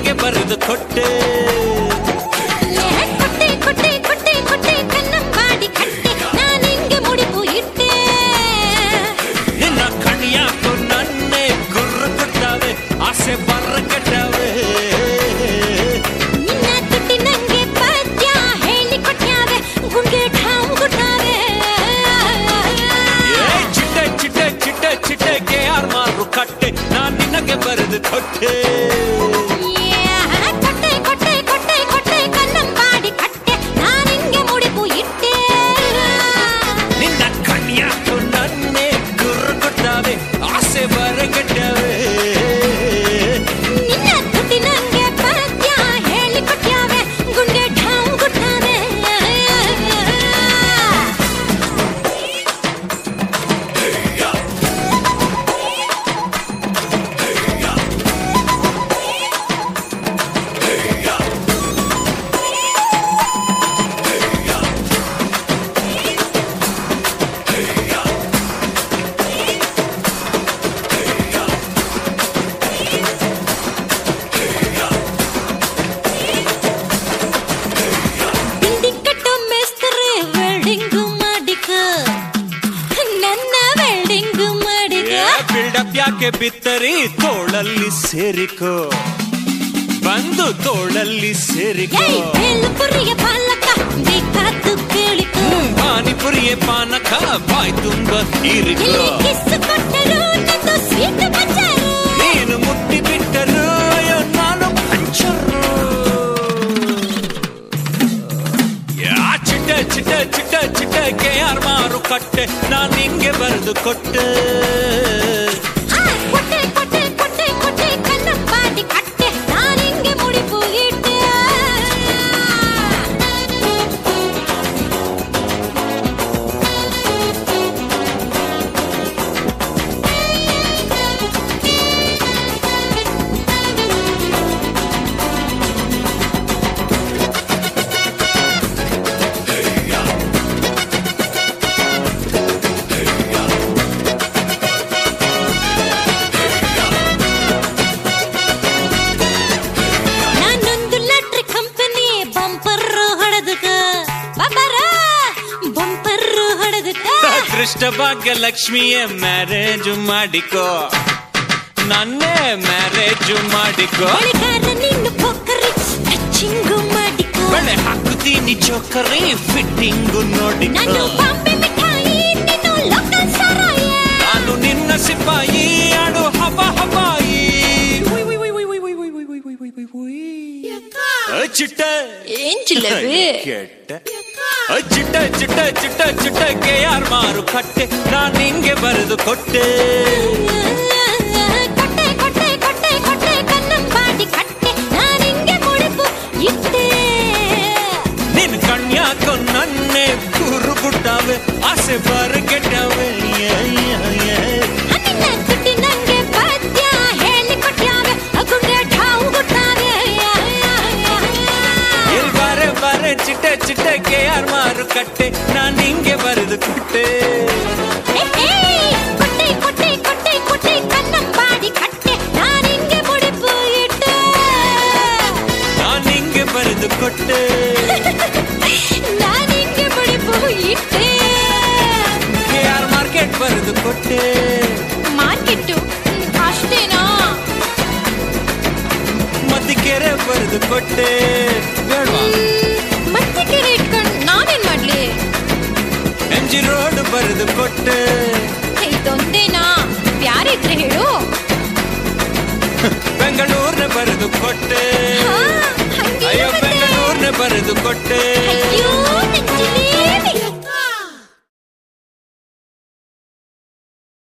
ನಿನಗೆ ಬರೆದು ಕೊಟ್ಟೆ ಏ, ಕೊಟ್ಟೆ ಕೊಟ್ಟೆ ಕೊಟ್ಟೆ ಕೊಟ್ಟೆ ಕನ್ನಂಬಾಡಿ ಕಟ್ಟೆ ನಾನಿಂಗೆ ಮುಡಿಪು ಇಟ್ಟೆ ನಿನ್ನ ಕಣಿಯಾಕು ನನ್ನೇ ಗುರ್ರು ಕೊಟ್ಟವೆ ಆಸೆ ಬರ್ರ ಕೆಟ್ಟವೆ ನಿನ್ನ ತುಟಿ ನಂಗೆ ಪದ್ಯ ಹೇಳಿ ಕೊಟ್ಟ್ಯಾವೆ ಗುಂಗೆ ಠಾವು ಗುಟ್ಟಾವೆ ಏ ಚಿಟ್ಟೆ ಚಿಟ್ಟೆ ಚಿಟ್ಟೆ ಚಿಟ್ಟೆ ಕೆ ಆರ್ ಮಾರು ಕಟ್ಟೆ ನಾನ್ ನಿನಗೆ ಬರೆದು ಕೊಟ್ಟೆ ಏ, ಕೊಟ್ಟೆ ಕೊಟ್ಟೆ ಕೊಟ್ಟೆ ಕೊಟ್ಟೆ ಕನ್ನಂಬಾಡಿ ಕಟ್ಟೆ ನಾನಿಂಗೆ ಮುಡಿಪು ಇಟ್ಟೆ ನಿನ್ನ ಕಣಿಯಾಕು ನನ್ನೇ ಗುರ್ರು ಕೊಟ್ಟವೆ ಆಸೆ ಬರ್ರ ಕೆಟ್ಟವೆ ನಿನ್ನ ತುಟಿ ನಂಗೆ ಪದ್ಯ ಹೇಳಿ ಕೊಟ್ಟ್ಯಾವೆ ಗುಂಗೆ ಠಾವು ಗುಟ್ಟಾವೆ ಬಿಲ್ಡಿಂಗ್ ಕಟ್ಟೋ ಮೇಸ್ತ್ರಿ ವೆಲ್ಡಿಂಗ್ ಮಾಡಿಕ ನನ್ನ ವೆಲ್ಡಿಂಗ್ ಮಾಡಿಕ ಬಿಲ್ಡಪ್ ಯಾಕೆ ಬಿತ್ತರಿ ತೋಳಲ್ಲಿ ಸೇರಿಕೋ ಬಂದು ತೋಳಲ್ಲಿ ಸೇರಿಕೋ ಏಯ್ ಬೇಲುಪುರಿಯ ಪಾಲಕ ಬೇಕಾದ್ದು ಕೇಳಿಕೋ ಪಾನಿಪುರಿಯ ಪಾನಕ ಬಾಯ್ ತುಂಬ ಹೀರಿಕೋ ಎಲ್ಲಿ ಕಿಸ್ ಕೊಟ್ಟರು ನಂದು ಸ್ವೀಟ್ ಬಚ್ಚಾರು ನೀನು ಮುಟ್ಟಿ ಬಿಟ್ಟರು ಅಯ್ಯೋ ನಾನು ಪಂಚರು ಯಾ ಚಿಟ್ಟ ಚಿಟ್ಟ ಚಿಟ್ಟ ಚಿಟ್ಟ ಕೆ ಆರ್ ಮಾರು ಕಟ್ಟೆ ನಾನ್ ನಿಂಗೆ ಬರೆದು ಕೊಟ್ಟೆ ಆ, ಕೊಟ್ಟೆ ಕೊಟ್ಟೆ ಕೊಟ್ಟೆ ಕೊಟ್ಟೆ ಕನ್ನಂಬಾಡಿ ಕಟ್ಟೆ ನಾನಿಂಗೆ ಮುಡಿಪು ಇಟ್ಟೆ ನಾನೊಂದು ಲಾಟ್ರಿ ಕಂಪನಿ ಬಂಪರ್ ಹೊಡೆದಕ ಬಾಬಾರ ಬಂಪರ್ ಹೊಡೆದಕ ಕೃಷ್ಣ ಭಾಗ್ಯ ಲಕ್ಷ್ಮಿಯ ಮ್ಯಾರೇಜ್ ಮಾಡಿಕೋ ನನ್ನೇ ಮ್ಯಾರೇಜ್ ಮಾಡಿಕೋ ಬಳಿಗಾರ ನಿನ್ನ ಪೊಕ್ಕರಿ ಟಚಿಂಗು ಮಾಡಿಕೋ ಬೆಳೆ ಹಾಕುತ್ತೀನಿ ಚೋಕರಿ ಫಿಟ್ಟಿಂಗು ನೋಡಿಕೋ ನಾನು ಬಾಂಬೆ ಮಿಠಾಯಿ ನೀನು ಲೋಕಲ್ ಸಾರಾಯಿ ನಾನು ನಿನ್ನ ಸಿಪಾಯಿ ಆಡು ಹಬ್ಬ ಹಬ್ಬಾಯಿ ಅ ಚಿಟ್ಟ ಏನ್ ಜಿಲೇಬಿ ಕೆಟ್ಟ ಅ ಚಿಟ್ಟ ಚಿಟ್ಟ ಚಿಟ್ಟ ಚಿಟ್ಟ ಕೆ ಯಾರ್ ಮಾರು ಕಟ್ಟೆ ನಾನ್ ನಿಂಗೆ ಬರೆದು ಕೊಟ್ಟೆ ಕೊಟ್ಟೆ ಕೊಟ್ಟೆ ಕೊಟ್ಟೆ ಕೊಟ್ಟೆ ಕನ್ನಂಬಾಡಿ ಕಟ್ಟೆ ನಾನಿಂಗೆ ಮುಡಿಪು ಇಟ್ಟೆ ನಿನ್ ಕಣ್ಯಾಕೋ ನನ್ನೆ ಕೂರು ಬಿಟ್ಟವೆ ಆಸೆ ಬರ ಕೆಟ್ಟವೆ ನಿನ್ನ ತುಟಿ ನಂಗೆ ಪದ್ಯ ಹೇಳಿ ಕೊಟ್ಟ್ಯಾವೆ ಅಗುಂಡೆ ಠಾವು ಗುಟ್ಟಾವೆ ಎಲ್ ಬಾರೆ ಬಾರೆ ಚಿಟ್ಟೆ ಚಿಟ್ಟೆ ಕೆ ಯಾರ್ ಮಾರು ಕಟ್ಟೆ ನಾನ್ ನಿಂಗೆ ಬರೆದು ಕೊಟ್ಟೆ ಏ, ಏ, ಕೊಟ್ಟೆ ಕೊಟ್ಟೆ ಕೊಟ್ಟೆ ಕೊಟ್ಟೆ ಕನ್ನಂಬಾಡಿ ಕಟ್ಟೆ ನಾನಿಂಗೆ ಮುಡಿಪು ಇಟ್ಟೆ ನಾನ್ ನಿಂಗೆ ಬರೆದು ಕೊಟ್ಟೆ ನಾನಿಂಗೆ ಮುಡಿಪು ಇಟ್ಟೆ ಕೆ ಆರ್ ಮಾರ್ಕೆಟ್ ಬರೆದು ಕೊಟ್ಟೆ ಮಾರ್ಕೆಟ್ಟು ಅಷ್ಟೇನಾ ಮತ್ತಿಕೆರೆ ಬರೆದು ಕೊಟ್ಟೆ ಬೇಡ್ವಾ ಮತ್ತೆ ಕೆರೆ ಇಟ್ಕೊಂಡು ನಾನೇನ್ ಮಾಡ್ಲಿ ಎಂ ಜಿ ರೋಡ್ ಬರೆದು ಕೊಟ್ಟೆ ಇದೊಂದೇನಾ ಯಾರಿದ್ರೆ ಹೇಳು ಬೆಂಗಳೂರ್ನ ಬರೆದು ಕೊಟ್ಟೆ ಹಾ, ಹಂಗೆ ಅಯ್ಯೋ ಮತ್ತೆ. ಬೆಂಗಳೂರ್ನ ಬರೆದು ಕೊಟ್ಟೆ ಅಯ್ಯೋ ನಿನ್ನ